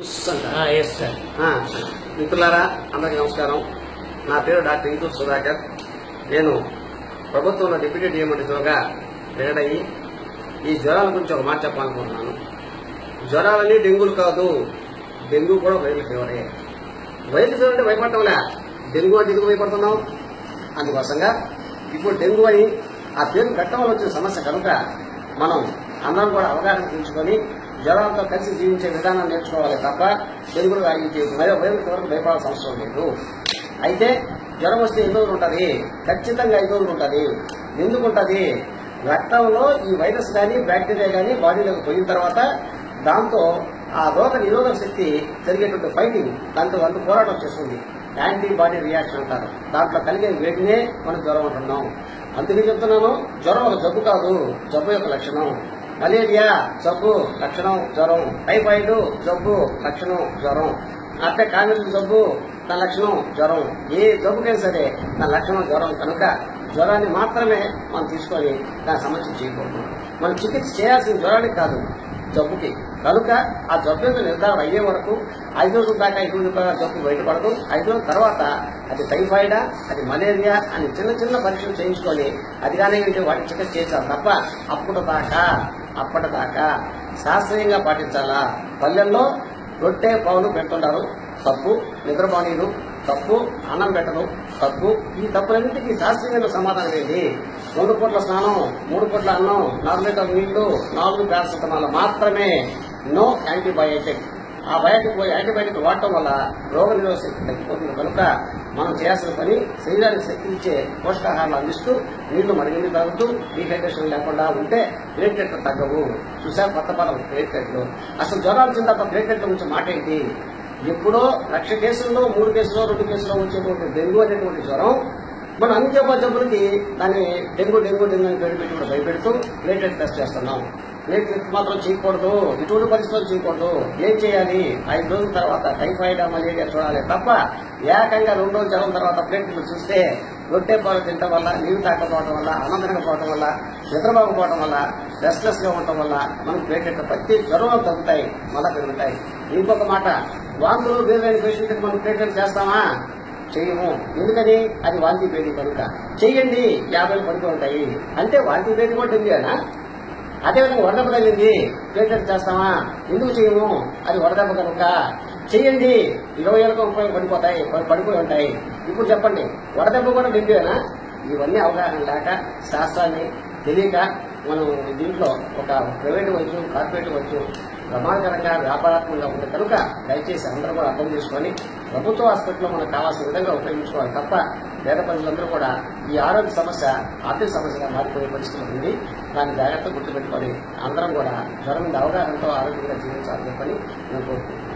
yes sir ఆ, మిత్రులారా అందరికీ నమస్కారం నా పేరు డాక్టర్ ఇంటూ సుధాకర్ నేను ప్రభుత్వంలో డిప్యూటీ డిఎండిగా రిటైర్ అయ్యి ఈ జ్వరాల గురించి ఒక మాట చెప్పాలనుకుంటున్నాను జ్వరాలన్నీ డెంగ్యూలు కాదు డెంగ్యూ కూడా వైరల్ ఫీవరే వైరల్ ఫీవర్ అంటే భయపడటంలే డెంగ్యూ అంటే ఎందుకు భయపడుతున్నాం అందుకోసంగా ఇప్పుడు డెంగ్యూ అని ఆ పేరు పెట్టడం వల్ల వచ్చిన సమస్య కనుక మనం అందరం కూడా అవగాహన పెంచుకొని జ్వరాలతో కలిసి జీవించే విధానం నేర్చుకోవాలి తప్ప డెంగ్యూలు ఆగించే మరో వైరల్ ఫీవర్కి భయపడాల్సిన అవసరం లేదు అయితే జ్వరం వస్తే ఎన్ని రోజులు ఉంటుంది ఖచ్చితంగా ఐదు రోజులు ఉంటుంది ఎందుకు ఉంటుంది రక్తంలో ఈ వైరస్ కానీ బ్యాక్టీరియా కానీ బాడీలోకి పోయిన తర్వాత దాంతో ఆ రోగ నిరోధక శక్తి జరిగేటువంటి ఫైటింగ్ దాంతో అంత పోరాటం చేస్తుంది యాంటీబాడీ రియాక్షన్ అంటారు దాంట్లో కలిగే వేడినే మనం జ్వరం అంటున్నాం అందుకే చెప్తున్నాను జ్వరం ఒక జబ్బు కాదు జబ్బు యొక్క లక్షణం మలేరియా జబ్బు లక్షణం జ్వరం టైఫాయిడ్ జబ్బు లక్షణం జ్వరం అట్టే కామెడీ జబ్బు తన లక్షణం జ్వరం ఏ జబ్బుకైనా సరే తన లక్షణం జ్వరం కనుక జ్వరాన్ని మాత్రమే మనం తీసుకొని దాని సమస్య చేయకూడదు మనం చికిత్స చేయాల్సిన జ్వరానికి కాదు జబ్బుకి కనుక ఆ జబ్బు యొక్క నిర్ధారణ అయ్యే వరకు ఐదు రోజుల దాకా ఐదు రోజుల దాకా జబ్బు బయటపడదు ఐదు రోజుల తర్వాత అది టైఫాయిడా అది మలేరియా అని చిన్న చిన్న పరీక్షలు చేయించుకొని అది కానీ ఏంటి వాటికి చికిత్స చేయించాలి తప్ప అప్పుడు దాకా అప్పటిదాకా శాస్త్రీయంగా పాటించాలా పల్లెల్లో రొట్టె పావులు పెడుతుంటారు తప్పు నిద్రపోనీరు తప్పు అన్నం పెట్టడం తప్పు ఈ తప్పులన్నింటికి శాస్త్రీయమైన సమాధానం ఏంటి రెండు పూట్ల స్నానం మూడు పూట్ల అన్నం నాలుగు లీటర్ నీళ్లు నాలుగు పారాసిటమాల్ మాత్రమే నో యాంటీబయాటిక్ ఆ బయాటిక్ యాంటీబయాటిక్ వాడటం వల్ల రోగ నిరోధక శక్తి తగ్గిపోతుంది కనుక మనం చేయాల్సిన పని శరీరానికి శక్తి ఇచ్చే పోషకాహారాలు అందిస్తూ నీళ్లు మరిగింది తాగుతూ డీహైడ్రేషన్ లేకుండా ఉంటే ప్లేట్లెట్లు తగ్గవు చూసా కొత్త పదం ప్లేట్లెట్లు అసలు జ్వరాలు వచ్చిన తప్ప ప్లేట్లెట్ల గురించి మాట ఏంటి ఎప్పుడో లక్ష కేసుల్లో మూడు కేసులో రెండు కేసులో వచ్చేటువంటి డెంగ్యూ అనేటువంటి జ్వరం మనం అన్ని జబ్బు జబ్బులకి దాన్ని డెంగ్యూ డెంగ్యూ డెంగ్యూ అని పేరు పెట్టి కూడా భయపెడుతూ ప్లేటెడ్ టెస్ట్ చేస్తున్నాం ప్లేటెడ్ మాత్రం చేయకూడదు ఇటువంటి పరిస్థితులు చేయకూడదు ఏం చేయాలి ఐదు రోజుల తర్వాత టైఫాయిడ్ మలేరియా చూడాలి తప్ప ఏకంగా రెండు రోజుల జ్వరం తర్వాత ప్లేటెడ్ చూస్తే రొట్టె పాలు తినడం వల్ల నీరు తాకపోవడం వల్ల అన్నం తినకపోవడం వల్ల నిద్రపోకపోవడం వల్ల రెస్ట్లెస్ గా ఉండటం వల్ల మనం ప్లేటెడ్ ప్రతి జ్వరం తగ్గుతాయి మళ్ళా పెరుగుతాయి ఇంకొక మాట వాంతులు వేరైన పేషెంట్కి మనం ప్లేటెడ్ చేస్తామా చెయ్యము ఎందుకని అది వాంతి పేడి కనుక చెయ్యండి యాభై పడుతూ ఉంటాయి అంటే వాంతి పేడి కూడా డెంగ్యూనా అదేవిధంగా వడదెబ్బ తగిలింది ప్లేటెడ్ చేస్తామా ఎందుకు చేయము అది వడదెబ్బ కనుక చెయ్యండి ఇరవై ఏళ్ళకు ముప్పై పడిపోతాయి పడి- పడిపోయి ఉంటాయి ఇప్పుడు చెప్పండి వడదెబ్బ కూడా డెంగ్యూనా ఇవన్నీ అవగాహన లేక శాస్త్రాన్ని తెలియక మనం దీంట్లో ఒక ప్రైవేట్ వైద్యం కార్పొరేట్ వైద్యం ప్రమాదకరంగా వ్యాపారాత్మకంగా ఉంది కనుక దయచేసి అందరూ కూడా అర్థం చేసుకొని ప్రభుత్వ హాస్పిటల్లో మనకు కావాల్సిన విధంగా ఉపయోగించుకోవాలి తప్ప పేద ప్రజలందరూ కూడా ఈ ఆరోగ్య సమస్య ఆర్థిక సమస్యగా మారిపోయే పరిస్థితి ఉంది దాన్ని జాగ్రత్తగా గుర్తుపెట్టుకొని అందరం కూడా జ్వరం మీద అవగాహనతో ఆరోగ్యంగా జీవించాలని చెప్పని నేను కోరుకుంటున్నాను